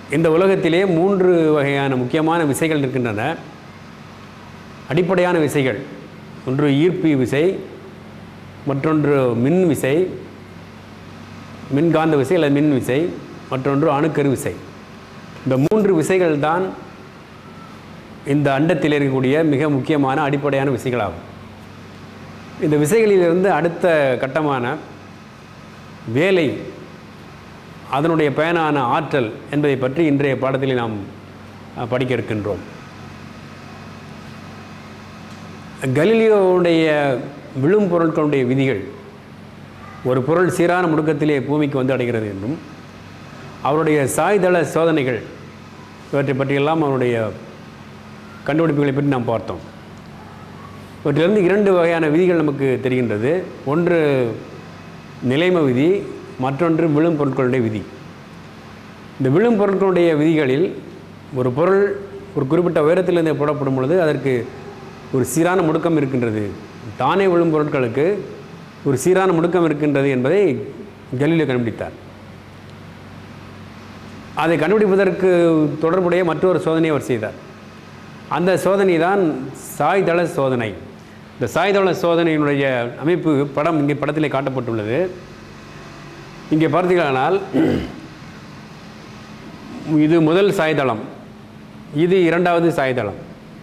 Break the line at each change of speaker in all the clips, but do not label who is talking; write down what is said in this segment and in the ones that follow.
இந்த உலகத்திலே மூன்று வகையான முக்கியமான விசைகள் இருக்கின்றன அடிப்படையான விசைகள் ஒன்று ஈர்ப்பு விசை மற்றொன்று மின் விசை மின்காந்த விசை அல்லது மின் விசை மற்றொன்று அணுக்கரு விசை இந்த மூன்று விசைகள் தான் இந்த அண்டத்தில் இருக்கக்கூடிய மிக முக்கியமான அடிப்படையான விசைகளாகும் இந்த விசைகளிலிருந்து அடுத்த கட்டமான வேலை அதனுடைய பயனான ஆற்றல் என்பதை பற்றி இன்றைய பாடத்தில் நாம் அஹ், படிக்க இருக்கின்றோம் கலீலியோவுடைய விழும் பொருட்களுடைய விதிகள் ஒரு பொருள் சீரான முடுக்கத்திலே பூமிக்கு வந்து அடைகிறது என்றும் அவருடைய சாய்தள சோதனைகள் இவற்றை பற்றியெல்லாம் அவருடைய கண்டுபிடிப்புகளை பற்றி நாம் பார்த்தோம் இவற்றிலிருந்து இரண்டு வகையான விதிகள் நமக்கு தெரிகின்றது ஒன்று நிலைம விதி மற்றொன்று விழும் பொருட்களுடைய விதி இந்த விழும் பொருட்களுடைய விதிகளில் ஒரு பொருள் ஒரு குறிப்பிட்ட உயரத்திலிருந்து போடப்படும் பொழுது அதற்கு ஒரு சீரான முடுக்கம் இருக்கின்றது தானே விழும் பொருட்களுக்கு ஒரு சீரான முடுக்கம் இருக்கின்றது என்பதை கலீலியோ கண்டுபிடித்தார் அதை கண்டுபிடிப்பதற்கு தொடர்புடைய மற்றொரு சோதனையை அவர் செய்தார் அந்த சோதனை தான் சாய்தள சோதனை இந்த சாய்தள சோதனையினுடைய அமைப்பு படம் இங்கே படத்திலே காட்டப்பட்டுள்ளது இங்கே பார்த்தீர்களானால் இது முதல் சாய்தளம் இது இரண்டாவது சாய்தளம்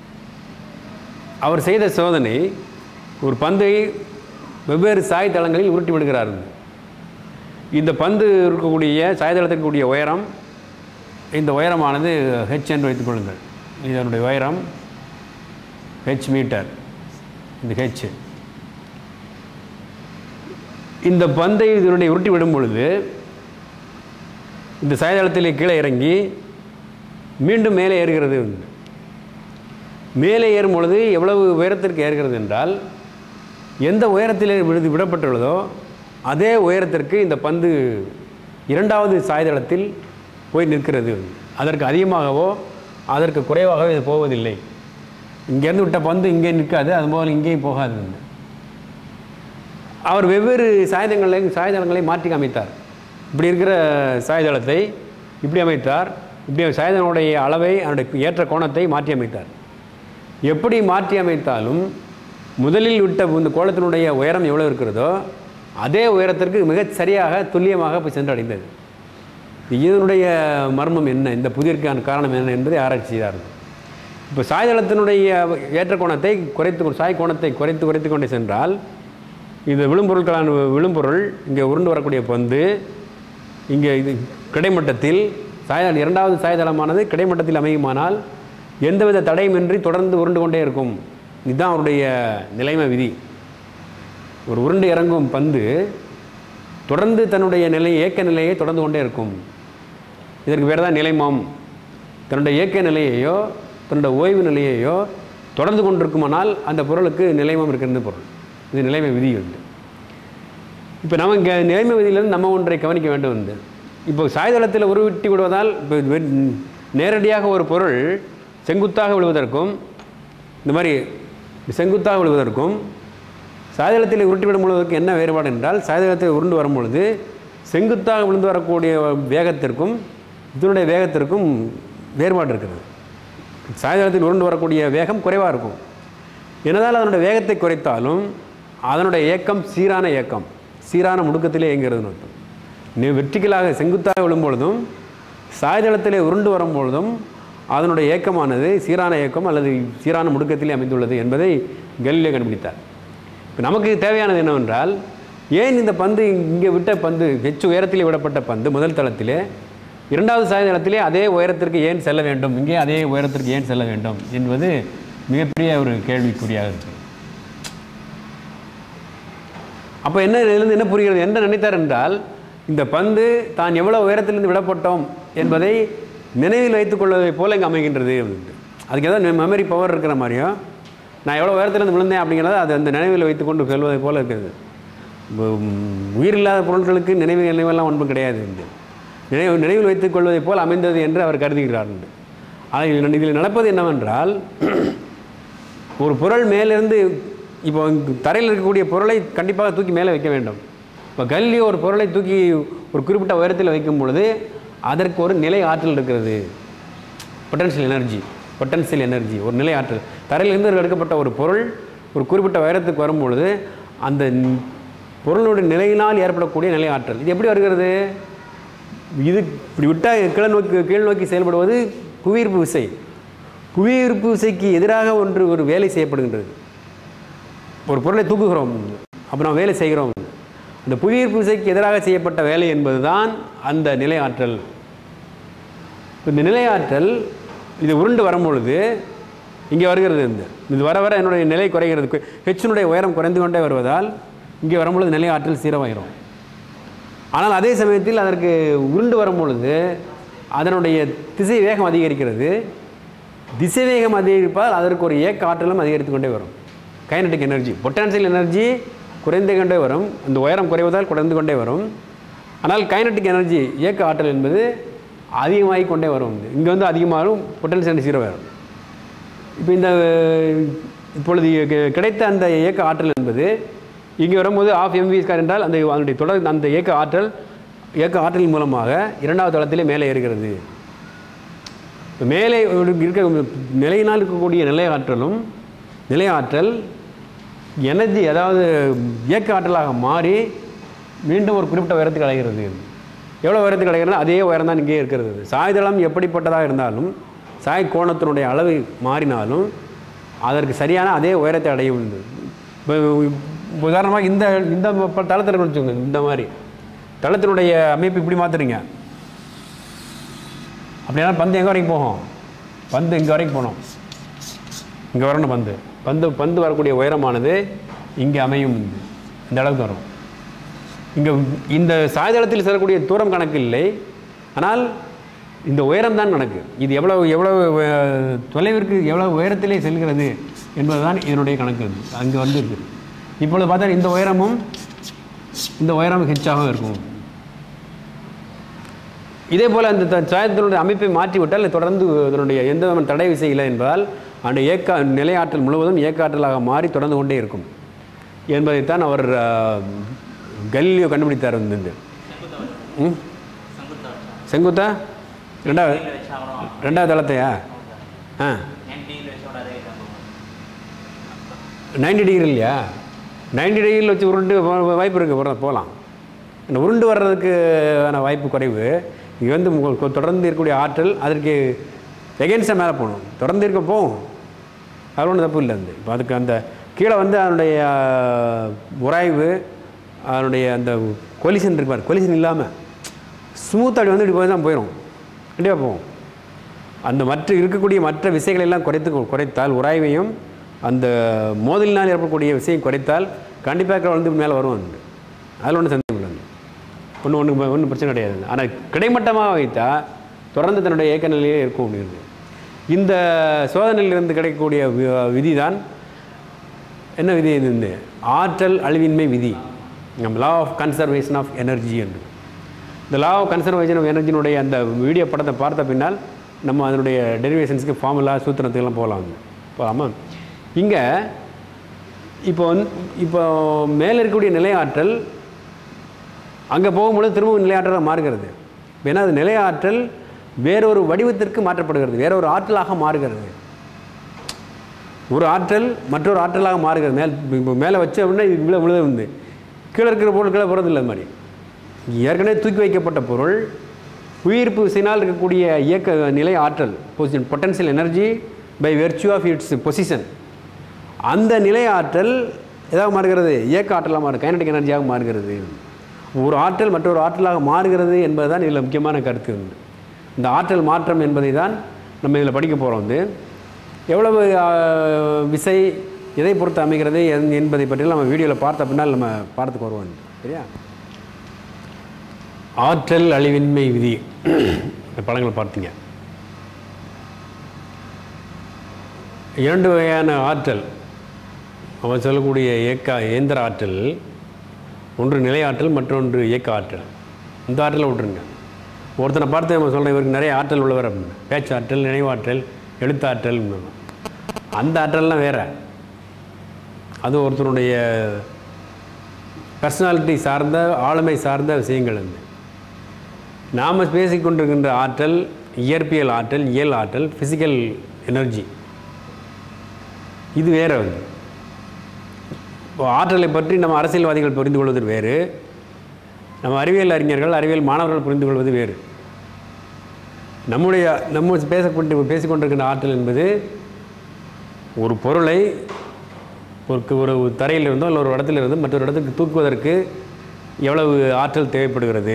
அவர் செய்த சோதனை ஒரு பந்தை வெவ்வேறு சாய்தளங்களில் உருட்டி விடுகிறார் இந்த பந்து இருக்கக்கூடிய சாய்தளத்திற்கு கூடிய உயரம் இந்த உயரமானது ஹெச் என்று வைத்துக் கொள்ளுங்கள் இதனுடைய உயரம் ஹெச் மீட்டர் இந்த ஹெச் இந்த பந்தை இதனுடைய உருட்டி விடும் பொழுது இந்த சாயதளத்திலே கீழே இறங்கி மீண்டும் மேலே ஏறுகிறது மேலே ஏறும் பொழுது எவ்வளவு உயரத்திற்கு ஏறுகிறது என்றால் எந்த உயரத்தில் விழுது விடப்பட்டுள்ளதோ அதே உயரத்திற்கு இந்த பந்து இரண்டாவது சாய்தளத்தில் போய் நிற்கிறது அதற்கு அதிகமாகவோ அதற்கு குறைவாகவோ இது போவதில்லை இங்கேருந்து விட்ட பந்து இங்கே நிற்காது அதுபோல் இங்கேயும் போகாது அவர் வெவ்வேறு சாயுதங்களை சாயுதங்களை மாற்றி அமைத்தார் இப்படி இருக்கிற சாயுதளத்தை இப்படி அமைத்தார் இப்படி சாயுதனுடைய அளவை அதனுடைய ஏற்ற கோணத்தை மாற்றி அமைத்தார் எப்படி மாற்றி அமைத்தாலும் முதலில் விட்ட இந்த கோலத்தினுடைய உயரம் எவ்வளோ இருக்கிறதோ அதே உயரத்திற்கு மிகச் சரியாக துல்லியமாக போய் சென்றடைந்தது இதனுடைய மர்மம் என்ன இந்த புதிர்க்கான காரணம் என்ன என்பதை ஆராய்ச்சி செய்தார்கள் இப்போ சாய்தளத்தினுடைய ஏற்ற கோணத்தை குறைத்து சாய் கோணத்தை குறைத்து குறைத்து கொண்டே சென்றால் இந்த விழும்பொருட்களான விழும்பொருள் இங்கே உருண்டு வரக்கூடிய பந்து இங்கே இது கிடைமட்டத்தில் சாயதளம் இரண்டாவது சாயதளமானது கிடைமட்டத்தில் அமையுமானால் எந்தவித தடையுமின்றி தொடர்ந்து உருண்டு கொண்டே இருக்கும் இதுதான் அவருடைய நிலைமை விதி ஒரு உருண்டு இறங்கும் பந்து தொடர்ந்து தன்னுடைய நிலை இயக்க நிலையை தொடர்ந்து கொண்டே இருக்கும் இதற்கு பேர் தான் நிலைமாம் தன்னுடைய இயக்க நிலையையோ தன்னுடைய ஓய்வு நிலையையோ தொடர்ந்து கொண்டிருக்குமானால் அந்த பொருளுக்கு நிலைமம் இருக்கிறது பொருள் இது நிலைமை விதி உண்டு இப்போ நம்ம இங்கே நிலைமை விதியிலிருந்து நம்ம ஒன்றை கவனிக்க வேண்டும் வந்து இப்போ சாய்தளத்தில் உருவிட்டி விடுவதால் இப்போ வெ- நேரடியாக ஒரு பொருள் செங்குத்தாக விழுவதற்கும் இந்த மாதிரி செங்குத்தாக விழுவதற்கும் சாய்தளத்தில் உருட்டி விடும் பொழுதுக்கு என்ன வேறுபாடு என்றால் சாய்தளத்தில் உருண்டு வரும் பொழுது செங்குத்தாக விழுந்து வரக்கூடிய வேகத்திற்கும் இதனுடைய வேகத்திற்கும் வேறுபாடு இருக்கிறது சாய்தளத்தில் உருண்டு வரக்கூடிய வேகம் குறைவாக இருக்கும் என்னதால் அதனுடைய வேகத்தை குறைத்தாலும் அதனுடைய இயக்கம் சீரான இயக்கம் சீரான முடுக்கத்திலே இயங்குகிறது அர்த்தம் நீ வெற்றிகளாக செங்குத்தாக விழும்பொழுதும் சாய்தளத்திலே உருண்டு வரும்பொழுதும் அதனுடைய இயக்கமானது சீரான இயக்கம் அல்லது சீரான முடுக்கத்திலே அமைந்துள்ளது என்பதை கலிலே கண்டுபிடித்தார் இப்போ நமக்கு தேவையானது என்னவென்றால் ஏன் இந்த பந்து இங்கே விட்ட பந்து ஹெச் உயரத்திலே விடப்பட்ட பந்து முதல் தளத்திலே இரண்டாவது சாய்தளத்திலே அதே உயரத்திற்கு ஏன் செல்ல வேண்டும் இங்கே அதே உயரத்திற்கு ஏன் செல்ல வேண்டும் என்பது மிகப்பெரிய ஒரு கேள்விக்குறியாக இருக்குது அப்போ என்ன இதிலிருந்து என்ன புரிகிறது என்ன நினைத்தார் என்றால் இந்த பந்து தான் எவ்வளவு உயரத்திலிருந்து விடப்பட்டோம் என்பதை நினைவில் வைத்துக் கொள்வதை போல இங்கே அமைகின்றது அப்படின்ட்டு. அதுக்கு ஏதாவது மெமரி பவர் இருக்கிற மாதிரியும் நான் எவ்வளோ உயரத்திலிருந்து விழுந்தேன் அப்படிங்கிறத அது அந்த நினைவில் வைத்துக்கொண்டு செல்வதை போல இருக்கிறது உம், உயிரில்லாத பொருட்களுக்கு நினைவு நினைவெல்லாம் ஒன்றும் கிடையாது வந்து நினைவு நினைவில் வைத்துக் கொள்வதை போல் அமைந்தது என்று அவர் கருதுகிறார் என்று. ஆனால் இதில் இதில் நடப்பது என்னவென்றால் ஒரு பொருள் மேலிருந்து இப்போ இங்கு தரையில் இருக்கக்கூடிய பொருளை கண்டிப்பாக தூக்கி மேலே வைக்க வேண்டும் இப்போ கல்லியோ ஒரு பொருளை தூக்கி ஒரு குறிப்பிட்ட உயரத்தில் வைக்கும் பொழுது அதற்கு ஒரு நிலை ஆற்றல் இருக்கிறது பொட்டன்ஷியல் எனர்ஜி பொட்டன்ஷியல் எனர்ஜி ஒரு நிலை ஆற்றல் தரையிலிருந்து எடுக்கப்பட்ட ஒரு பொருள் ஒரு குறிப்பிட்ட உயரத்துக்கு வரும்பொழுது அந்த ந- பொருளுடைய நிலையினால் ஏற்படக்கூடிய நிலை ஆற்றல் இது எப்படி வருகிறது இது இப்படி விட்டால் கீழ நோக்கி கீழ் நோக்கி செயல்படுவது புவியீர்ப்பு விசை புவியீர்ப்பு விசைக்கு எதிராக ஒன்று ஒரு வேலை செய்யப்படுகின்றது ஒரு பொருளை தூக்குகிறோம் அப்போ நாம் வேலை செய்கிறோம் அந்த புவியீர்ப்பு விசைக்கு எதிராக செய்யப்பட்ட வேலை என்பதுதான் அந்த நிலை ஆற்றல் இந்த நிலையாற்றல் இது உருண்டு வரும்பொழுது இங்கே வருகிறது இந்த இது வர வர என்னுடைய நிலை குறைகிறது ஹெச்சினுடைய உயரம் குறைந்து கொண்டே வருவதால் இங்கே வரும்பொழுது நிலை ஆற்றல் சீரமாயிரும் ஆனால் அதே சமயத்தில் அதற்கு உருண்டு வரும்பொழுது அதனுடைய திசை வேகம் அதிகரிக்கிறது திசை வேகம் அதிகரிப்பால் அதற்கு ஒரு இயக்க ஆற்றலும் அதிகரித்து கொண்டே வரும் கைனடிக் எனர்ஜி பொட்டான்சியல் எனர்ஜி குறைந்து கொண்டே வரும் அந்த உயரம் குறைவதால் குறைந்து கொண்டே வரும் ஆனால் கைனடிக் எனர்ஜி இயக்க ஆற்றல் என்பது அதிகமாகி கொண்டே வரும் இங்கே வந்து அதிகமாகும் பொட்டன்ஷியல் எனர்ஜி ஜீரோ வரும் இப்போ இந்த இப்பொழுது கி- கிடைத்த அந்த இயக்க ஆற்றல் என்பது இங்கே வரும்போது ஆஃப் எம்வி ஸ்கொயர் என்றால் அந்த அதனுடைய தொடர் அந்த இயக்க ஆற்றல் இயக்க ஆற்றலின் மூலமாக இரண்டாவது தளத்திலே மேலே ஏறுகிறது இப்ப மேலே ஒரு இருக்க நிலையினால் இருக்கக்கூடிய நிலை ஆற்றலும் நிலை ஆற்றல் எனர்ஜி அதாவது இயக்க ஆற்றலாக மாறி மீண்டும் ஒரு குறிப்பிட்ட உயரத்துக்கு அடைகிறது எவ்வளோ உயரத்துக்கு அடைகிறதுனா அதே உயரம் தான் இங்கே இருக்கிறது சாய்தளம் எப்படிப்பட்டதாக இருந்தாலும் சாய் கோணத்தினுடைய அளவு மாறினாலும் அதற்கு சரியான அதே உயரத்தை அடையும் இப்போ உதாரணமாக இந்த இந்த ப- தளத்தில் வச்சுக்கோங்க இந்த மாதிரி தளத்தினுடைய அமைப்பு இப்படி மாற்றுறீங்க அப்படின்னா பந்து எங்கே வரைக்கும் போகும் பந்து இங்கே வரைக்கும் போகணும் இங்கே வரணும் பந்து பந்து பந்து வரக்கூடிய உயரமானது இங்கே அமையும் இந்த அளவுக்கு வரும் இங்கே இந்த சாய்தளத்தில் செல்லக்கூடிய தூரம் கணக்கு இல்லை ஆனால் இந்த உயரம் தான் கணக்கு இது எவ்வளவு எவ்வளவு அஹ், தொலைவிற்கு எவ்வளவு உயரத்திலே செல்கிறது என்பதுதான் இதனுடைய கணக்கு அங்கே வந்து இருக்குது இப்பொழுது பார்த்தா இந்த உயரமும் இந்த உயரம் ஹெச்சாகவும் இருக்கும் இதே போல் அந்த த- சாயத்தினுடைய அமைப்பை மாற்றிவிட்டால் இது தொடர்ந்து இதனுடைய எந்த விதமான தடை விசை இல்லை என்பதால் அந்த இயக்க நிலையாற்றல் முழுவதும் இயக்காற்றலாக மாறி தொடர்ந்து கொண்டே இருக்கும் என்பதைத்தான் அவர் அஹ், கலீலியோ கண்டுபிடித்தார் வந்து இந்த. ம் செங்குத்தா ரெண்டாவது ரெண்டாவது தளத்தையா ஆ நைன்டி டிகிரி இல்லையா நைன்டி டிகிரியில் வச்சு உருண்டு போ- வாய்ப்பு இருக்குது போகிற போகலாம் இந்த உருண்டு வர்றதுக்கு ஆன வாய்ப்பு குறைவு இங்கே வந்து உங்களுக்கு தொடர்ந்து இருக்கக்கூடிய ஆற்றல் அதற்கு எகென்ஸ்டாக மேலே போகணும் தொடர்ந்து இருக்க போகும் அது ஒன்றும் தப்பு இல்லை வந்து இப்போ அதுக்கு அந்த கீழே வந்து அதனுடைய ஆஹ், உராய்வு அதனுடைய அந்த கொலிஷன் இருப்பார் கொலிஷன் இல்லாமல் ஸ்மூத் அப்படி வந்து இப்படி போய் தான் போயிடும் கண்டிப்பாக போகும் அந்த மற்ற இருக்கக்கூடிய மற்ற விசைகளை எல்லாம் குறைத்து குறைத்தால் உராய்வையும் அந்த மோதலினால் ஏற்படக்கூடிய விசையும் குறைத்தால் கண்டிப்பாக வந்து மேலே வரும் அது அதில் ஒன்றும் சந்தேகம் இல்லை ஒன்றும் ஒன்றும் ஒன்றும் பிரச்சனை கிடையாது ஆனால் கிடைமட்டமாக வைத்தா தொடர்ந்து தன்னுடைய இயக்க நிலையிலே இருக்கும் அப்படிங்கிறது இந்த சோதனையிலிருந்து கிடைக்கக்கூடிய விதி தான் என்ன விதி இது வந்து ஆற்றல் அழிவின்மை விதி நம்ம law of conservation of energy என்று இந்த லா ஆஃப் கன்சர்வேஷன் ஆஃப் எனர்ஜினுடைய அந்த வீடியோ படத்தை பார்த்த பின்னால் நம்ம அதனுடைய டெரிவேஷன்ஸ்க்கு ஃபார்முலா சூத்திரத்துக்கெல்லாம் போகலாம் வந்து போகலாமா இங்கே இப்போ வந்து இப்போ மேலே இருக்கக்கூடிய நிலையாற்றல் அங்கே போகும்பொழுது திரும்பவும் நிலையாற்றலாக மாறுகிறது ஏன்னா அது நிலையாற்றல் வேறொரு வடிவத்திற்கு மாற்றப்படுகிறது வேறொரு ஆற்றலாக மாறுகிறது ஒரு ஆற்றல் மற்றொரு ஆற்றலாக மாறுகிறது மேல் இப்போ மேலே வச்ச அப்படின்னா இது விழ விழுத வந்து கீழே இருக்கிற பொருள் கீழே போகிறது இல்லை அது மாதிரி ஏற்கனவே தூக்கி வைக்கப்பட்ட பொருள் உயிர்ப்பு விசையினால் இருக்கக்கூடிய இயக்க நிலை ஆற்றல் position potential energy by virtue of its position அந்த நிலை ஆற்றல் எதாக மாறுகிறது இயக்க ஆற்றலாக மாறு கைனடிக் எனர்ஜியாக மாறுகிறது ஒரு ஆற்றல் மற்றொரு ஆற்றலாக மாறுகிறது என்பதுதான் இதில் முக்கியமான கருத்து உண்டு இந்த ஆற்றல் மாற்றம் என்பதை தான் நம்ம இதில் படிக்க போகிறோம் வந்து எவ்வளவு ஆ, விசை எதை பொறுத்து அமைகிறது என்- என்பதை பற்றி நம்ம வீடியோவில் பார்த்த பின்னால் நம்ம பாடத்துக்கு வருவோம் சரியா ஆற்றல் அழிவின்மை விதி இந்த படங்களை பார்த்தீங்க இரண்டு வகையான ஆற்றல் அவன் சொல்லக்கூடிய இயக்க இயந்திர ஆற்றல் ஒன்று நிலை ஆற்றல் மற்றொன்று இயக்க ஆற்றல் இந்த ஆற்றலை விட்டுருங்க ஒருத்தனை பார்த்து நம்ம சொல்கிறேன் இவருக்கு நிறைய ஆற்றல் உள்ளவர் அப்படின்னு பேச்சு ஆற்றல் நினைவாற்றல் எழுத்தாற்றல் அப்படிம்பாங்க. அந்த ஆற்றல்லாம் வேற அது ஒருத்தருடைய பர்சனாலிட்டி சார்ந்த ஆளுமை சார்ந்த விஷயங்கள் அது நாம் பேசிக்கொண்டிருக்கின்ற ஆற்றல் இயற்பியல் ஆற்றல் இயல் ஆற்றல் ஃபிசிக்கல் எனர்ஜி இது வேற வந்து இப்போ ஆற்றலை பற்றி நம்ம அரசியல்வாதிகள் புரிந்து கொள்வது வேறு நம்ம அறிவியல் அறிஞர்கள் அறிவியல் மாணவர்கள் புரிந்து கொள்வது வேறு நம்முடைய நம்ம பேசப்பட்டு பேசிக்கொண்டிருக்கின்ற ஆற்றல் என்பது ஒரு பொருளை ஒரு ஒரு தரையிலிருந்தோ இல்லை ஒரு இடத்துல இருந்து மற்றொரு இடத்துக்கு தூக்குவதற்கு எவ்வளவு ஆற்றல் தேவைப்படுகிறது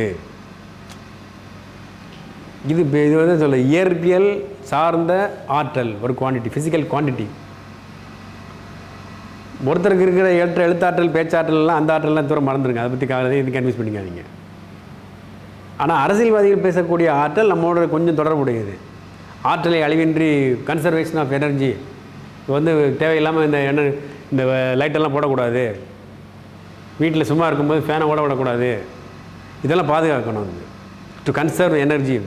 இது இப்ப இது வந்து சொல்ல இயற்பியல் சார்ந்த ஆற்றல் ஒரு குவாண்டிட்டி ஃபிசிக்கல் குவாண்டிட்டி ஒருத்தருக்கு இருக்கிற ஏற்ற எழுத்தாற்றல் பேச்சாற்றல் எல்லாம் அந்த ஆற்றல்லாம் தூரம் மறந்துருங்க அதை பற்றி காலையில் இது கன்வியூஸ் பண்ணிக்காதீங்க ஆனால் அரசியல்வாதிகள் பேசக்கூடிய ஆற்றல் நம்மளோட கொஞ்சம் தொடர்புடையது ஆற்றலை அழிவின்றி கன்சர்வேஷன் ஆஃப் எனர்ஜி வந்து தேவையில்லாமல் இந்த எண்ணெய் இந்த லைட்டெல்லாம் போடக்கூடாது வீட்டில் சும்மா இருக்கும்போது ஃபேனை ஓட விடக்கூடாது இதெல்லாம் பாதுகாக்கணும் டு கன்சர்வ் எனர்ஜி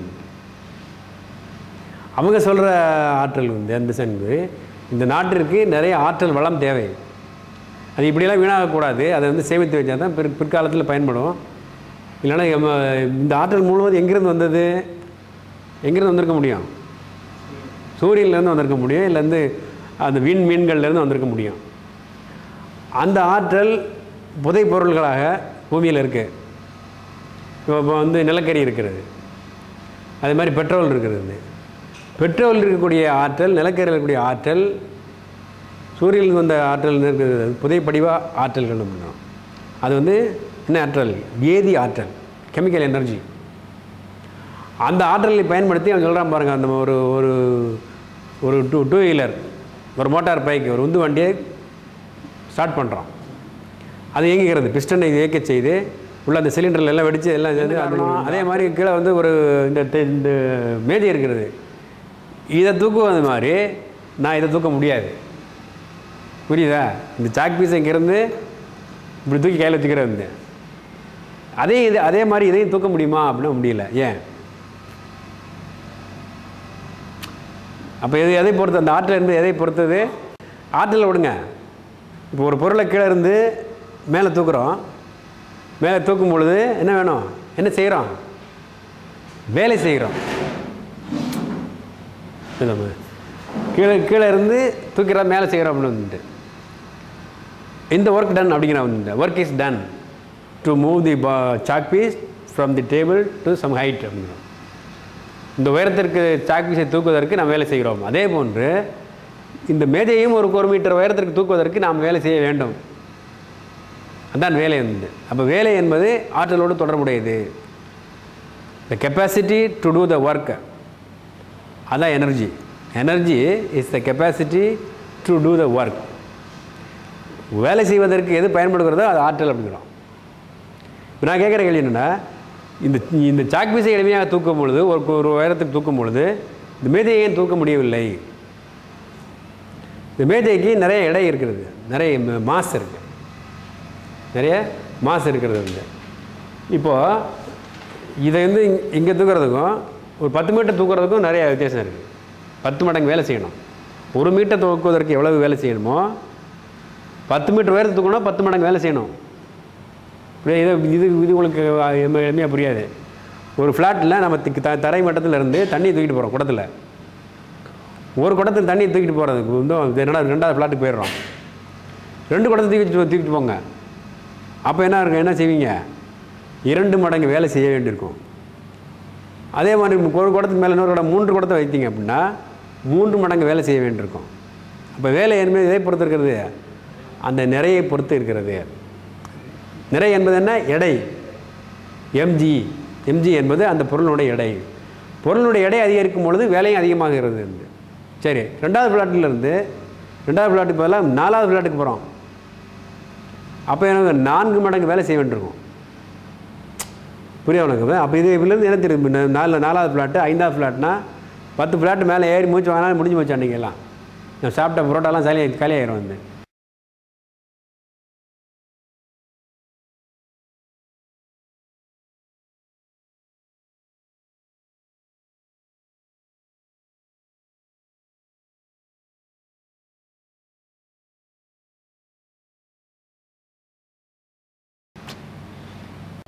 அவங்க சொல்கிற ஆற்றல் வந்து அந்த சென்பு இந்த நாட்டிற்கு நிறைய ஆற்றல் வளம் தேவை அது இப்படியெல்லாம் வீணாகக்கூடாது அதை வந்து சேமித்து வச்சா தான் பிற் பிற்காலத்தில் பயன்படும் இல்லைன்னா எம்ம- இந்த ஆற்றல் முழுவதும் எங்கேருந்து வந்தது எங்கேருந்து வந்திருக்க முடியும் சூரியன்லேருந்து வந்திருக்க முடியும் இல்லை வந்து அந்த விண் மீன்கள்லேருந்து வந்திருக்க முடியும் அந்த ஆற்றல் புதை பொருள்களாக பூமியில் இருக்குது இப்போ இப்போ வந்து நிலக்கரி இருக்கிறது அதே மாதிரி பெட்ரோல் இருக்கிறது பெட்ரோல் இருக்கக்கூடிய ஆற்றல் நிலக்கரியில் இருக்கக்கூடிய ஆற்றல் சூரியனில் வந்த ஆற்றல் இருக்கிறது அது புதைப்படிவ ஆற்றல்கள் அப்படின்னா அது வந்து என்ன ஆற்றல் வேதி ஆற்றல் கெமிக்கல் எனர்ஜி அந்த ஆற்றலை பயன்படுத்தி அவன் சொல்கிறான் பாருங்க அந்த ஒரு ஒரு ஒரு டூ டூ வீலர் ஒரு மோட்டார் பைக் ஒரு உந்து வண்டியை ஸ்டார்ட் பண்ணுறான் அது இயங்குகிறது பிஸ்டனை இயக்க செய்து உள்ள அந்த சிலிண்டர்ல எல்லாம் வெடித்து எல்லாம் சேர்ந்து அது அதே மாதிரி கீழே வந்து ஒரு இந்த தெ- இந்த மேஜை இருக்கிறது இதை தூக்குவது மாதிரி நான் இதை தூக்க முடியாது புரியுதா இந்த சாக் பீஸ் இங்கேருந்து இப்படி தூக்கி கையில் வச்சுக்கிறது வந்து அதே இது அதே மாதிரி இதையும் தூக்க முடியுமா அப்படின்னா முடியல ஏன் அப்போ எது எதை பொறுத்து அந்த ஆற்றல் என்பது எதை பொறுத்தது ஆற்றலை விடுங்க இப்போ ஒரு பொருளை கீழே இருந்து மேலே தூக்குறோம் மேலே தூக்கும் பொழுது என்ன வேணும் என்ன செய்கிறோம் வேலை செய்கிறோம் நம்ம கீழே கீழே இருந்து தூக்கிறா மேலே செய்கிறோம் அப்படின்னு வந்துட்டு இந்த ஒர்க் டன் அப்படிங்கிற வந்து work is done to move the chalk piece from the table to some height அப்படிங்கிறோம் இந்த உயரத்திற்கு சாக் பீஸை தூக்குவதற்கு நாம் வேலை செய்கிறோம் அதே போன்று இந்த மேஜையும் ஒரு ஒரு மீட்டர் உயரத்திற்கு தூக்குவதற்கு நாம் வேலை செய்ய வேண்டும் அதான் வேலை வந்து அப்போ வேலை என்பது ஆற்றலோடு தொடர்புடையது the capacity to do the work அதான் energy energy is the capacity to do the work வேலை செய்வதற்கு எது பயன்படுகிறதோ அது ஆற்றல் அப்படிங்கிறோம் இப்போ நான் கேட்குற கேள்வி என்னென்னா இந்த இந்த சாக் பீஸை எளிமையாக தூக்கும் பொழுது ஒரு ஒரு உயரத்துக்கு தூக்கும் பொழுது இந்த மேஜையை ஏன் தூக்க முடியவில்லை இந்த மேஜைக்கு நிறைய எடை இருக்கிறது நிறைய மாஸ் இருக்குது நிறைய மாஸ் இருக்கிறது வந்து இப்போது இதை வந்து இங்கே தூக்குறதுக்கும் ஒரு பத்து மீட்டர் தூக்குறதுக்கும் நிறைய வித்தியாசம் இருக்குது பத்து மடங்கு வேலை செய்யணும் ஒரு மீட்டர் தூக்குவதற்கு எவ்வளவு வேலை செய்யணுமோ பத்து மீட்டர் உயரத்தை தூக்கணும் பத்து மடங்கு வேலை செய்யணும் இப்படி இது இது இது உங்களுக்கு எளிம- எளிமையாக புரியாது ஒரு ஃப்ளாட்டில் நம்ம தி- த தரை மட்டத்தில் இருந்து தண்ணி தூக்கிட்டு போகிறோம் குடத்தில் ஒரு குடத்தில் தண்ணி தூக்கிட்டு போகிறதுக்கு வந்து அது ரெண்டாவது ரெண்டாவது ஃப்ளாட்டுக்கு போயிடுறோம் ரெண்டு குடத்தை தூக்கிட்டு தூக்கிட்டு போங்க அப்போ என்ன இருக்கும் என்ன செய்வீங்க இரண்டு மடங்கு வேலை செய்ய வேண்டியிருக்கும் அதே மாதிரி ஒரு குடத்துக்கு மேலே இன்னொரு குடம் மூன்று குடத்தை வைத்தீங்க அப்படின்னா மூன்று மடங்கு வேலை செய்ய வேண்டியிருக்கும் அப்போ வேலை என்பது எதை பொறுத்து இருக்கிறது அந்த நிறையை பொறுத்து இருக்கிறது நிறை என்பது என்ன எடை எம்ஜி எம்ஜி என்பது அந்த பொருளுடைய எடை பொருளுடைய எடை அதிகரிக்கும் பொழுது வேலையும் அதிகமாகிறது இருந்து சரி ரெண்டாவது ஃப்ளாட்டில் இருந்து ரெண்டாவது ஃப்ளாட்டுக்கு பதிலாக நாலாவது ஃப்ளாட்டுக்கு போகிறோம் அப்போ எனக்கு நான்கு மடங்கு வேலை செய்ய வேண்டியிருக்கும் புரியும் உனக்கு அப்போ இது இதுலேருந்து என்ன தெரியும் இந்த நாலு நாலாவது ஃப்ளாட்டு ஐந்தாவது ஃப்ளாட்னா பத்து ஃப்ளாட்டு மேலே ஏறி மூச்சு வாங்கினாலும் முடிஞ்சு போச்சு அன்றைக்கெல்லாம் நான் சாப்பிட்ட புரோட்டாலாம் காலி காலியாயிரும் வந்து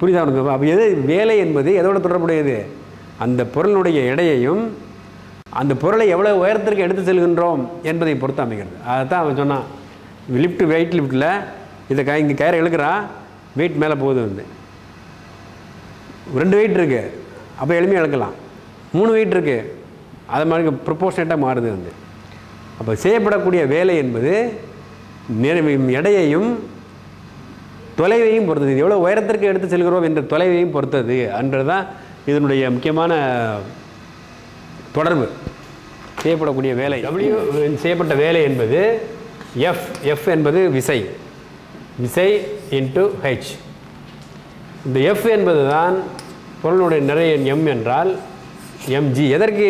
புரியுதா உனக்கு அப்போ எது வேலை என்பது எதோட தொடர்புடையது அந்த பொருளினுடைய எடையையும் அந்த பொருளை எவ்வளோ உயரத்திற்கு எடுத்து செல்கின்றோம் என்பதை பொறுத்து அமைகிறது அதைத்தான் அவன் சொன்னான் லிஃப்ட் வெயிட் லிஃப்ட்டில் இதை கை இங்கே கயிறை இழுக்கிறா வெயிட் மேலே போகுது வந்து ரெண்டு வெயிட் இருக்குது அப்போ எளிமையாக இழக்கலாம் மூணு வெயிட் இருக்குது அது மாதிரி ப்ரொப்போர்ஷனேட்டாக மாறுது வந்து அப்போ செய்யப்படக்கூடிய வேலை என்பது நிறை எடையையும் தொலைவையும் பொறுத்தது இது எவ்வளோ உயரத்திற்கு எடுத்து செல்கிறோம் என்ற தொலைவையும் பொறுத்தது என்றது தான் இதனுடைய முக்கியமான தொடர்பு செய்யப்படக்கூடிய வேலை டபிள்யூ செய்யப்பட்ட வேலை என்பது எஃப் எஃப் என்பது விசை விசை இன்ட்டு ஹெச் இந்த எஃப் என்பது தான் பொருளுடைய நிறைய எம் என்றால் எம்ஜி எதற்கு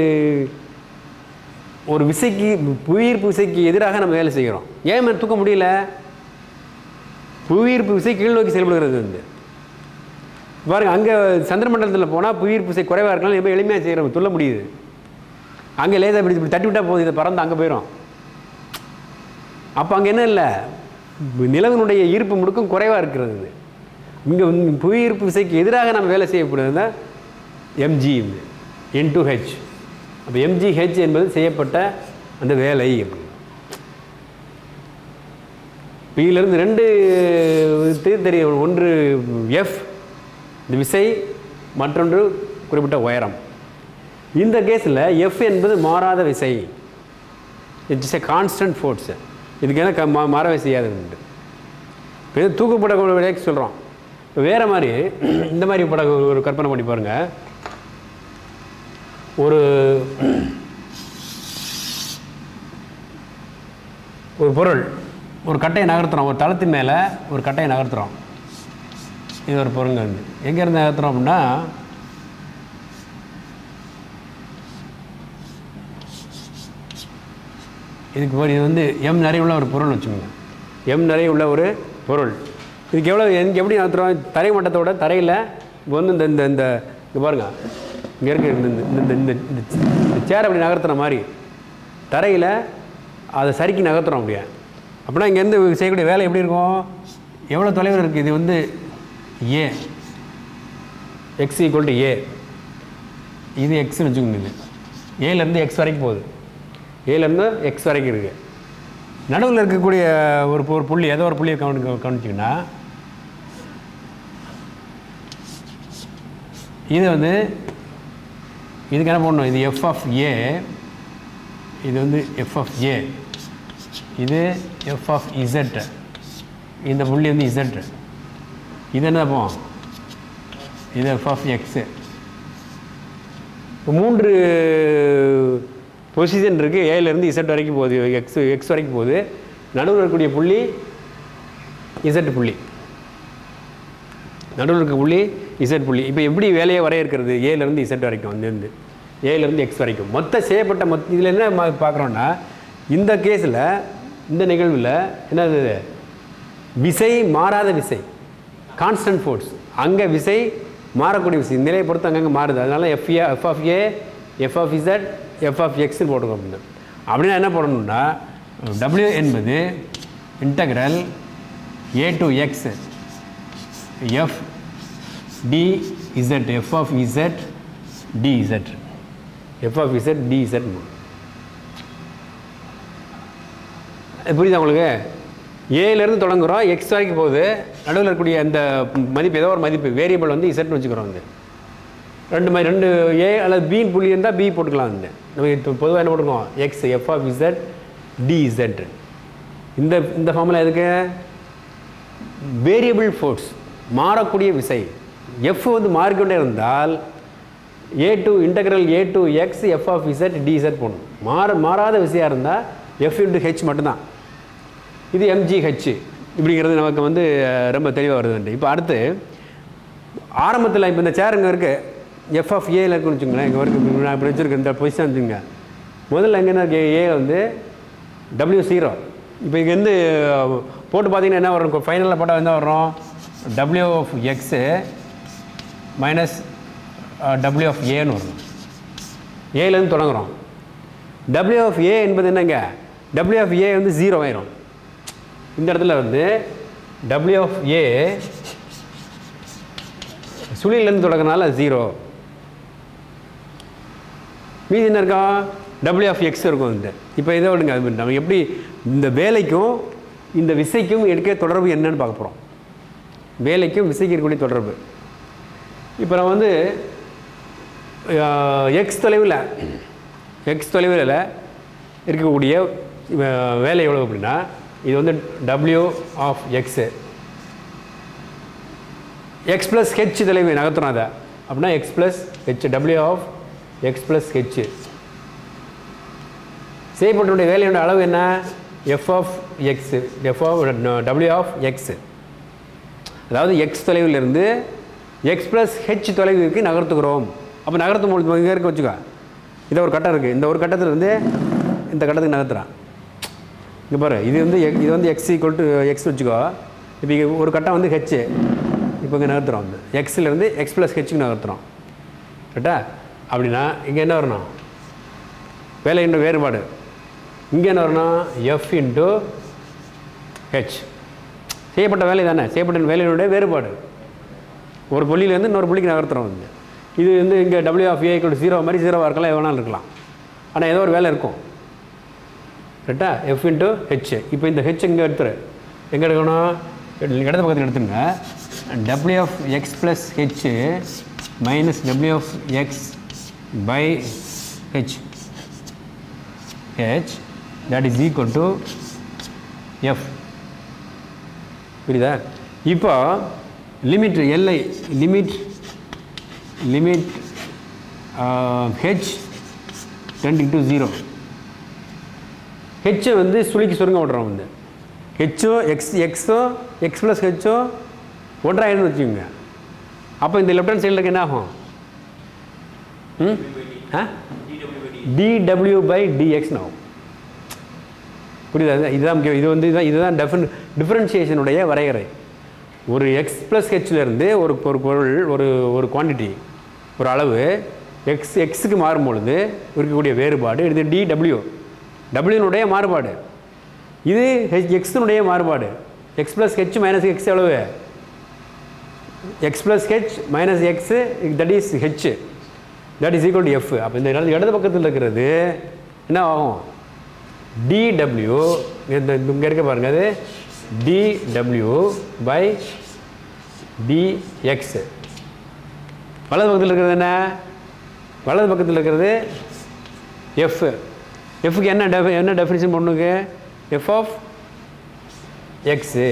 ஒரு விசைக்கு புவியீர்ப்பு விசைக்கு எதிராக நம்ம வேலை செய்கிறோம் ஏன் நம்ம தூக்க முடியல புவியீர்ப்பு விசை கீழ் நோக்கி செயல்படுகிறது வந்து பாருங்க அங்கே சந்திரமண்டலத்தில் போனால் புவியீர்ப்பு விசை குறைவாக இருக்கலாம் ரொம்ப எளிமையாக செய்கிறோம் துள்ள முடியுது அங்கே லேசாக இப்படி இப்படி தட்டி விட்டால் போகுது இதை பறந்து அங்கே போயிடும் அப்போ அங்கே என்ன இல்லை நிலவினுடைய ஈர்ப்பு முடுக்கம் குறைவாக இருக்கிறது இது. இங்கே வந்து புவியீர்ப்பு விசைக்கு எதிராக நம்ம வேலை செய்யப்படுறது தான் எம்ஜி என் டு ஹெச் அப்போ எம்ஜி ஹெச் என்பது செய்யப்பட்ட அந்த வேலை அப்படின்னு இப்ப இதிலிருந்து ரெண்டு இது தெரியும் ஒன்று எஃப் இந்த விசை மற்றொன்று குறிப்பிட்ட உயரம் இந்த கேஸில் எஃப் என்பது மாறாத விசை இட்ஸ் எ கான்ஸ்டன்ட் ஃபோர்ஸ் இதுக்கு என்ன க மா- மாறவே செய்யாது உண்டு இப்போ இது தூக்கப்படக்கூடிய விலைக்கு சொல்கிறோம் இப்போ வேறு மாதிரி இந்த மாதிரி படம் ஒரு கற்பனை பண்ணி பாருங்கள் ஒரு ஒரு பொருள் ஒரு கட்டையை நகர்த்துறோம் ஒரு தளத்தின் மேலே ஒரு கட்டையை நகர்த்துறோம் இது ஒரு பொருளுங்க வந்து எங்கேருந்து நகர்த்துறோம் அப்படின்னா இதுக்கு ஒரு இது வந்து எம் நிறைய உள்ள ஒரு பொருள் வச்சுக்கோங்க எம் நிறைய உள்ள ஒரு பொருள் இதுக்கு எவ்வளோ எங்க எப்படி நகர்த்துறோம் தரை மட்டத்தோட தரையில் இப்போ வந்து இந்த இந்த இந்த இங்க பாருங்க இங்கே இருக்க இந்த இந்த இந்த இந்த இந்த இந்த சேர் அப்படி நகர்த்துற மாதிரி தரையில் அதை சறுக்கி நகர்த்துறோம் அப்படியே அப்படின்னா இங்கேருந்து செய்யக்கூடிய வேலை எப்படி இருக்கும் எவ்வளோ தொலைவில் இருக்குது இது வந்து A X equal to A இது எக்ஸ்னு வச்சுக்கோங்க இது ஏலேருந்து எக்ஸ் வரைக்கும் போகுது ஏலேருந்து எக்ஸ் வரைக்கும் இருக்குது நடுவில் இருக்கக்கூடிய ஒரு ஒரு புள்ளி ஏதோ ஒரு புள்ளியை கவனி கவனிச்சிங்கன்னா இது வந்து இதுக்கு என்ன பண்ணணும் இது எஃப் ஆஃப் ஏ இது வந்து எஃப் ஆஃப் ஏ இது எஃப் ஆஃப் இசட் இந்த புள்ளி வந்து இசட் இது என்ன போ இது எஃப் ஆஃப் எக்ஸு மூன்று பொசிஷன் இருக்குது ஏலேருந்து இசட் வரைக்கும் போகுது எக்ஸ் எக்ஸ் வரைக்கும் போகுது நடுவில் இருக்கக்கூடிய புள்ளி இசட் புள்ளி நடுவில் இருக்க புள்ளி இசட் புள்ளி இப்போ எப்படி வேலையை வரையறுக்கிறது ஏலேருந்து இசட் வரைக்கும் வந்து ஏலேருந்து எக்ஸ் வரைக்கும் மொத்த செய்யப்பட்ட மொத்த இதில் என்ன மா- பார்க்குறோன்னா இந்த கேஸில் இந்த நிகழ்வில் என்னது இது? விசை மாறாத விசை கான்ஸ்டன்ட் ஃபோர்ஸ் அங்கே விசை மாறக்கூடிய விசை இந்த நிலையை பொறுத்து அங்கங்கே மாறுது அதனால F A F of A F of Z F of எக்ஸ்னு போட்டுக்கோ அப்படின்னு அப்படின்னா என்ன பண்ணணும்னா டபிள்யூ என்பது integral A to X F D Z F of Z D Z F of Z D Z புரியுதா உங்களுக்கு ஏலேருந்து தொடங்குறோம் எக்ஸ் வரைக்கும் போகுது நடுவில் இருக்கக்கூடிய அந்த மதிப்பு ஏதோ ஒரு மதிப்பு வேரியபிள் வந்து இசட்னு வச்சுக்கிறோம் வந்து ரெண்டு மாதிரி ரெண்டு ஏ அல்லது பின்னு புள்ளி இருந்தால் பி போட்டுக்கலாம் வந்து நம்ம இப்போ பொதுவாக என்ன போட்டுருக்கோம் X F of Z D Z இந்த இந்த ஃபார்முலா எதுக்கு வேரியபிள் ஃபோர்ஸ் மாறக்கூடிய விசை எஃப் வந்து மாறிக்கொண்டே இருந்தால் A to integral A to X F of Z D Z போடணும் மாற மாறாத விசையாக இருந்தால் எஃப் இன்ட்டு ஹெச் மட்டும்தான் இது எம்ஜிஹெச் இப்படிங்கிறது நமக்கு வந்து அஹ், ரொம்ப தெளிவாக வருதுன்ட்டு இப்போ அடுத்து ஆரம்பத்தில் இப்போ இந்த சேர் இங்கே இருக்குது எஃப் ஆஃப் ஏல இருக்குன்னு வச்சுங்களேன் இங்கே இருக்கு நான் இப்படி வச்சுருக்கேன் இந்த பொசிஷன் வச்சுங்க முதல்ல எங்கே என்ன இருக்கு ஏ வந்து டபிள்யூ ஜீரோ இப்போ இங்கே வந்து அஹ், போட்டு பார்த்தீங்கன்னா என்ன வரும் ஃபைனலில் போட்டால் என்ன வரும் W of X minus W of ஏன்னு வரும் ஏலேருந்து தொடங்குறோம் டபிள்யூ ஆஃப் ஏ என்பது என்னங்க டபிள்யூ ஆஃப் ஏ வந்து ஜீரோ ஆயிரும் இந்த இடத்துல வந்து டபிள்யூ ஆஃப் ஏ சுழியிலேருந்து தொடங்குறனால ஜீரோ மீதி என்ன இருக்கா டபிள்யூ ஆஃப் எக்ஸ் இருக்கும் இந்த இப்போ இதை விடுங்க அது நம்ம எப்படி இந்த வேலைக்கும் இந்த விசைக்கும் எடுக்க தொடர்பு என்னன்னு பார்க்க போகிறோம் வேலைக்கும் விசைக்கு இருக்கக்கூடிய தொடர்பு இப்போ நம்ம வந்து எக்ஸ் தொலைவில் எக்ஸ் தொலைவில் இருக்கக்கூடிய அஹ், வேலை எவ்வளோ அப்படின்னா இது வந்து W of X X plus H தொலைவு நகர்த்தணும் அதை அப்படின்னா X plus H W of X plus H செய்யப்பட்டுடைய வேலையோட அளவு என்ன F of X F of W of X அதாவது எக்ஸ் தொலைவிலிருந்து எக்ஸ் ப்ளஸ் ஹெச் தொலைவிற்கு நகர்த்துகிறோம் அப்போ நகர்த்தும் பொழுது இங்கே இருக்க வச்சுக்கோ இதை ஒரு கட்டம் இருக்குது இந்த ஒரு கட்டத்தில் இருந்து இந்த கட்டத்துக்கு நகர்த்துறான் இங்கே பாரு இது வந்து எக்- இது வந்து எக்ஸ் ஈக்குவல் டு எக்ஸ் வச்சுக்கோ இப்போ இங்கே ஒரு கட்டம் வந்து ஹெச் இப்போ இங்கே நகர்த்துறோம் வந்து எக்ஸ்லேருந்து எக்ஸ் ப்ளஸ் ஹெச்சுக்கு நகர்த்துறோம் கரெக்டா அப்படின்னா இங்கே என்ன வரணும் வேலையின்ற வேறுபாடு இங்கே என்ன வரணும் எஃப் இன்ட்டு ஹெச் செய்யப்பட்ட வேலை தானே செய்யப்பட்ட வேலையினுடைய வேறுபாடு ஒரு புள்ளியிலேருந்து இன்னொரு புள்ளிக்கு நகர்த்துறோம் வந்து இது வந்து இங்கே டபிள்யூ ஆஃப் ஏ ஜீரோ மாதிரி ஜீரோவாக இருக்கலாம் எவ்வளோ வேணாலும் இருக்கலாம் ஆனால் ஏதோ ஒரு வேலை இருக்கும் கரெக்டா எஃப் இன்ட்டு ஹெச் இப்போ இந்த ஹெச் எங்கே எடுத்துரு எங்கே எடுக்கணும் இடது பக்கத்தில் எடுத்துங்க W of X plus H minus W of X by H H that is equal to F புரியுதா இப்போ லிமிட் எல்ஐ limit limit H tending to zero ஹெச்சை வந்து சுழிக்கு சுருங்க விட்றோம் வந்து ஹெச்சோ எக்ஸ் எக்ஸோ எக்ஸ் ப்ளஸ் ஹெச்சோ ஒன்றாயிரம்னு வச்சுக்கோங்க அப்போ இந்த லெஃப்ட் ஹேண்ட் சைடில் இருக்க என்ன ஆகும் ம் ஆ டிடபிள்யூ பை டிஎக்ஸ்னு ஆகும் புரியுதா இது- இதுதான் முக்கியம் இது வந்து இதுதான் இதுதான் டெஃபன் டிஃப்ரென்ஷியேஷனுடைய வரையறை ஒரு எக்ஸ் ப்ளஸ் இருந்து ஒரு ஒரு பொருள் ஒரு ஒரு குவாண்டிட்டி ஒரு அளவு எக்ஸ் எக்ஸுக்கு மாறும் பொழுது இருக்கக்கூடிய வேறுபாடு இது டிடபிள்யூ டபிள்யூனுடைய மாறுபாடு இது ஹெச் எக்ஸினுடைய மாறுபாடு X plus H minus X எவ்வளவு X plus H minus X that is H that is equal to F அப்போ இந்த இடது இடது பக்கத்தில் இருக்கிறது என்ன ஆகும் dw இந்த இங்கே இருக்க பாருங்க அது dw பை dx வலது பக்கத்தில் இருக்கிறது என்ன வலது பக்கத்தில் இருக்கிறது எஃப் எஃப்க்கு என்ன டெஃப என்ன டெஃபினிஷன் பண்ணுங்க எஃப் ஆஃப் எக்ஸு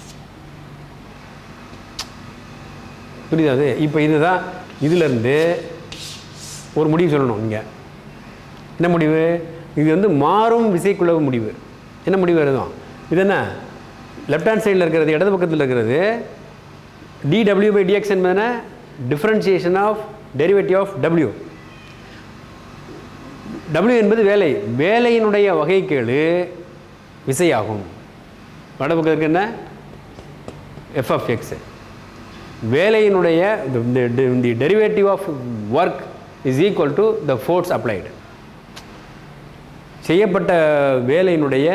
புரியுதா அது இப்போ இதுதான் இதிலிருந்து ஒரு முடிவு சொல்லணும் இங்கே என்ன முடிவு இது வந்து மாறும் விசைக்குள்ள முடிவு என்ன முடிவு எழுதும் இது என்ன லெஃப்ட் ஹேண்ட் சைடில் இருக்கிறது இடது பக்கத்தில் இருக்கிறது dw பை dx என்பது என்ன differentiation of derivative of w w என்பது வேலை வேலையினுடைய வகைக்கேடு விசையாகும் வலது பக்கத்துக்கு என்ன எஃப் ஆஃப் எக்ஸ் வேலையினுடைய the derivative of work is equal to the force applied செய்யப்பட்ட வேலையினுடைய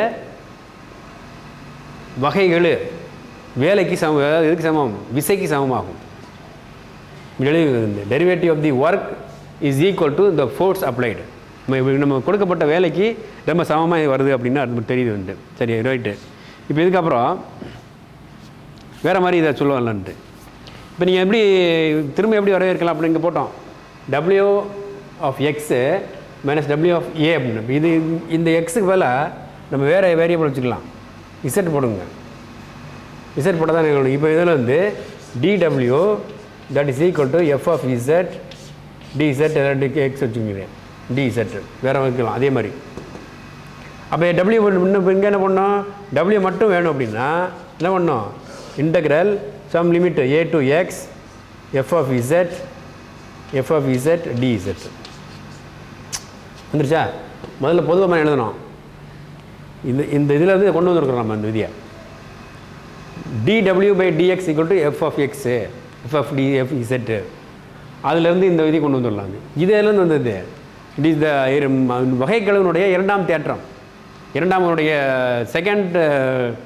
வகைகள் வேலைக்கு சம அதாவது எதுக்கு சமம் விசைக்கு சமமாகும் derivative of the work is equal to the force applied நம்ம நம்ம கொடுக்கப்பட்ட வேலைக்கு ரொம்ப சமமாக வருது அப்படின்னா அது நமக்கு தெரியுது வந்து சரி ரைட்டு இப்போ இதுக்கப்புறம் வேறு மாதிரி இதை சொல்லுவாங்களான்ட்டு இப்போ நீங்கள் எப்படி திரும்ப எப்படி வரவேற்கலாம் அப்படின்னு இங்கே போட்டோம் W of X minus W of A அப்படின்னு இது இந்த எக்ஸுக்கு பதிலாக நம்ம வேறு வேரியபிள் வச்சுக்கலாம் இசட் போடுங்க இசட் போட்டால் தான் எங்களுக்கு இப்போ இதில் வந்து D W that is equal to F of Z D Z X வச்சுக்கிறேன் டிசெட் வேறு வைக்கலாம் அதே மாதிரி அப்போ டபிள்யூ இன்னும் இப்போ இங்கே என்ன பண்ணோம் டபிள்யூ மட்டும் வேணும் அப்படின்னா என்ன பண்ணோம் integral sum limit A to X F of Z F of Z D Z வந்துருச்சா முதல்ல பொதுவாக எழுதணும் இந்த இந்த இதில் இருந்து கொண்டு வந்திருக்கிறோம் நம்ம இந்த விதியை dw by dx equal to F of X F of D F Z அதுலேருந்து இந்த விதி கொண்டு வந்துடலாம் இதுலேருந்து வந்தது இட் இஸ் த வகைக்கெழுவினுடைய இரண்டாம் தேற்றம் இரண்டாமனுடைய second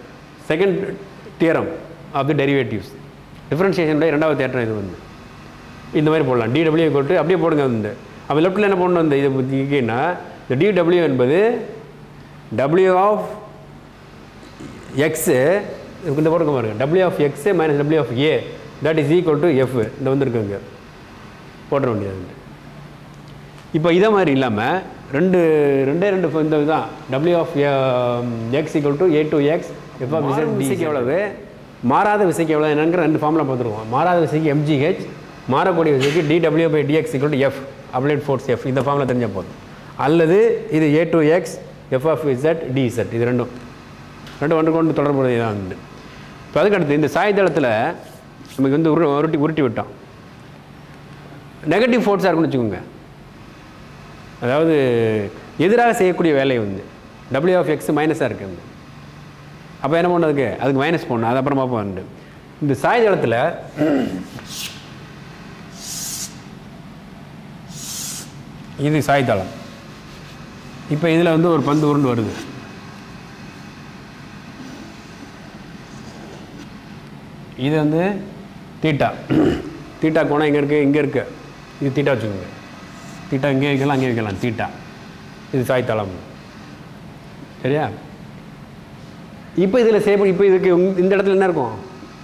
second theorem of the derivatives டிஃப்ரென்ஷியேஷனுடைய இரண்டாவது தேற்றம் இது வந்து இந்த மாதிரி போடலாம் டிடபிள்யூ கொட்டு அப்படியே போடுங்க வந்து அப்போ லெஃப்ட்டில் என்ன போடணும் இந்த இதை பற்றினா இந்த டிடபிள்யூ என்பது டபிள்யூ ஆஃப் எக்ஸு இந்த போட்டுக்க பாருங்க W of X minus W of A that is equal to F இந்த வந்துருக்குங்க போட்டுற வேண்டியது இப்போ இதே மாதிரி இல்லாமல் ரெண்டு ரெண்டே ரெண்டு இந்த இதுதான் W of X equal to A to X F of Z விசைக்கு எவ்வளவு மாறாத விசைக்கு எவ்வளோ என்னங்கிற ரெண்டு ஃபார்முலா பார்த்துருவோம் மாறாத விசைக்கு எம்ஜிஹெச் மாறக்கூடிய விசைக்கு D W by D X equal to F applied force F இந்த ஃபார்முலா தெரிஞ்சால் போதும் அல்லது இது A to X F of Z D Z இது ரெண்டும் ரெண்டு ஒன்று கொண்டு தொடர்புடைய தான் உண்டு இப்போ அதுக்கடுத்து இந்த சாய்தளத்தில் நமக்கு வந்து உரு உருட்டி உருட்டி விட்டோம் நெகட்டிவ் ஃபோர்ஸாக இருக்குன்னு வச்சுக்கோங்க அதாவது எதிராக செய்யக்கூடிய வேலை வந்து டபிள்யூ ஆஃப் எக்ஸ் மைனஸாக இருக்குது அப்போ என்ன பண்ணுறதுக்கு அதுக்கு மைனஸ் போடணும் அது அப்புறமா போகணும் இந்த சாய்தளத்தில் இது சாய்தளம் இப்போ இதில் வந்து ஒரு பந்து உருண்டு வருது இது வந்து தீட்டா தீட்டா கோணம் இங்கே இருக்குது இங்கே இருக்குது இது தீட்டா வச்சுக்கோங்க தீட்டா இங்கே வைக்கலாம் அங்கே வைக்கலாம் தீட்டா இது சாய்த்தளம் சரியா இப்போ இதில் செய்ய இப்போ இதுக்கு உங்க- இந்த இடத்துல என்ன இருக்கும்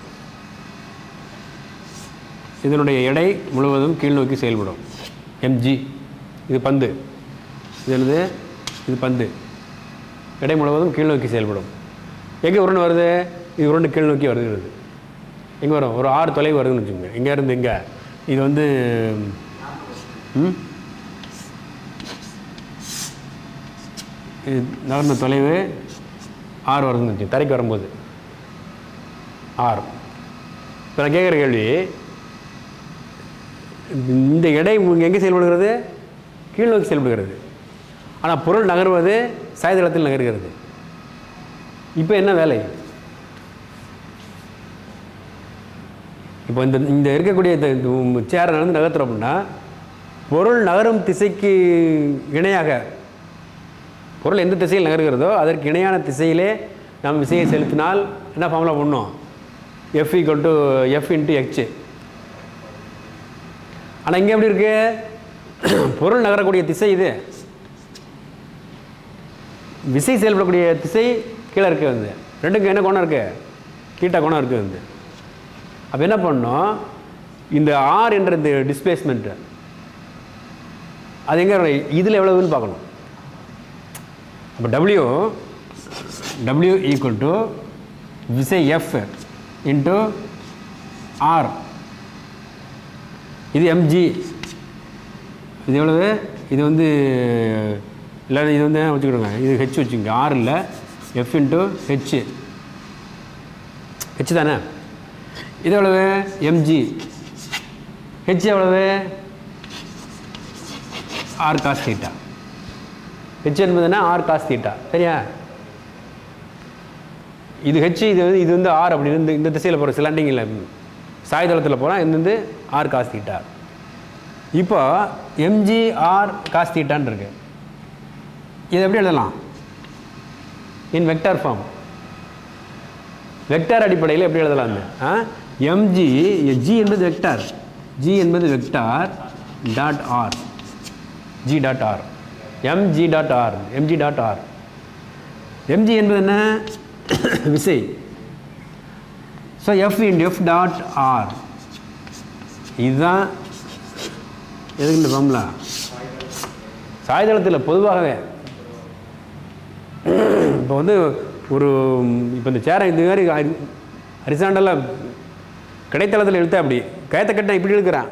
இதனுடைய எடை முழுவதும் கீழ்நோக்கி செயல்படும் எம்ஜி இது பந்து இது என்னது இது பந்து எடை முழுவதும் கீழ்நோக்கி செயல்படும் எங்கே உருண்டு வருது இது உருண்டு கீழ்நோக்கி வருகிறது எங்கே வரும் ஒரு ஆறு தொலைவு வருதுன்னு வச்சுக்கோங்க இங்கே இருந்து இங்கே இது வந்து ம் இது நகர்ந்த தொலைவு ஆறு வருதுன்னு வச்சு தரைக்கு வரும்போது ஆறு இப்போ நான் கேட்குற கேள்வி இந்த எடை இங்கே எங்கே செயல்படுகிறது கீழ்நோக்கி செயல்படுகிறது ஆனால் பொருள் நகர்வது சாய்தளத்தில் நகர்கிறது இப்போ என்ன வேலை இப்போ இந்த இந்த இருக்கக்கூடிய இந்த சேரை நடந்து நகர்த்துறோம் அப்படின்னா பொருள் நகரும் திசைக்கு இணையாக பொருள் எந்த திசையில் நகர்கிறதோ அதற்கு இணையான திசையிலே நாம் விசையை செலுத்தினால் என்ன ஃபார்முலா பண்ணோம் F equal to F into X ஆனால் இங்கே எப்படி இருக்கு பொருள் நகரக்கூடிய திசை இது விசை செயல்படக்கூடிய திசை கீழே இருக்கு வந்து ரெண்டுக்கும் என்ன கோணம் இருக்கு கீட்டா கோணம் இருக்கு வந்து அப்போ என்ன பண்ணோம் இந்த ஆர் என்ற இந்த டிஸ்பிளேஸ்மெண்ட்டு அது எங்கே இதில் எவ்வளவுன்னு பார்க்கணும் அப்போ டபிள்யூ டபிள்யூ ஈக்குவல் டு விசை எஃப் இன்ட்டு ஆர் இது எம்ஜி இது எவ்வளவு இது வந்து இல்லை இது வந்து வச்சுக்கிடுங்க இது ஹெச் வச்சுக்கோங்க ஆர் இல்லை எஃப் இன்ட்டு ஹெச் ஹெச் தானே இது எவ்வளவு எம்ஜி ஹெச் எவ்வளவு ஆர் காஸ் தீட்டா ஹெச் என்பதுன்னா ஆர் காஸ் தீட்டா சரியா இது ஹெச் இது வந்து இது வந்து ஆர் அப்படி இருந்து இந்த திசையில் போகிற சிலண்டிங்கில் சாய்தளத்தில் போனால் இது வந்து ஆர் காஸ் தீட்டா இப்போ எம்ஜி ஆர் காஸ் தீட்டான்னு இருக்கு இது எப்படி எழுதலாம் இன் வெக்டார் ஃபார்ம் வெக்டார் அடிப்படையில் எப்படி எழுதலாம் எம்ஜி ஜி என்பது வெக்டார் ஜி என்பது vector dot R G dot R M G dot R M G dot R M G என்பது என்ன விசை so F in F dot R இதுதான் எதுக்கு இந்த ஃபார்முலா சாய்தளத்தில் பொதுவாகவே இப்போ வந்து ஒரு இப்போ இந்த சேரை இந்த மாதிரி ஹரிசாண்டலாக கிடைத்தளத்தில் இழுத்தா அப்படி கயத்தை கட்ட இப்படி இழுக்கிறான்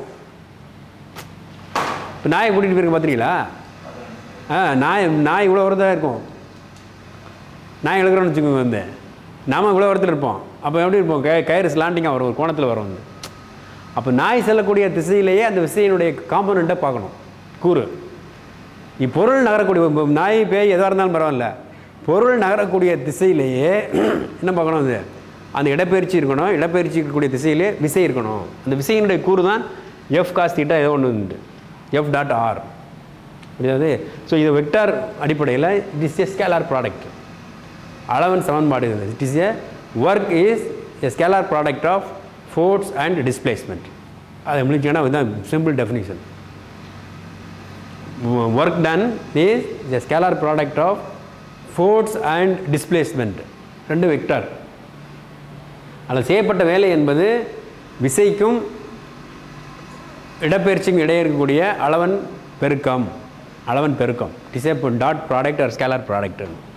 இப்போ நாயை கூட்டிகிட்டு போயிருக்க பார்த்துறீங்களா ஆ நாய் நாய் இவ்வளோ வரதாக இருக்கும் நாய் இழுக்கிறோன்னு வச்சுக்கோங்க வந்து நாம இவ்வளோ வரத்தில் இருப்போம் அப்போ எப்படி இருப்போம் கய கயிறு ஸ்லாண்டிங்காக வரும் ஒரு கோணத்தில் வரும் வந்து அப்போ நாய் செல்லக்கூடிய திசையிலேயே அந்த விசையினுடைய காம்பனண்ட்டை பார்க்கணும் கூறு இப்பொருள் நகரக்கூடிய இப்ப நாய் பேய் எதாக இருந்தாலும் பரவாயில்ல பொருள் நகரக்கூடிய திசையிலேயே என்ன பார்க்கணும் அது அந்த இடப்பெயர்ச்சி இருக்கணும் இடப்பெயர்ச்சி இருக்கக்கூடிய திசையிலே விசை இருக்கணும் அந்த விசையினுடைய கூறு தான் எஃப் காஸ் தீட்டா ஏதோ ஒன்று உண்டு எஃப் டாட் ஆர் புரியாது ஸோ இது வெக்டார் அடிப்படையில் it is a scalar product அளவன் சமன்பாடு இது it is a work is a scalar product of force and displacement அதை முடிச்சிங்கன்னா இதுதான் simple definition work done is the scalar product of force and displacement ரெண்டு vector அதில் செய்யப்பட்ட வேலை என்பது விசைக்கும் இடப்பெயர்ச்சிக்கும் இடையே இருக்கக்கூடிய அளவன் பெருக்கம் அளவன் பெருக்கம் டிசேப் dot product or scalar product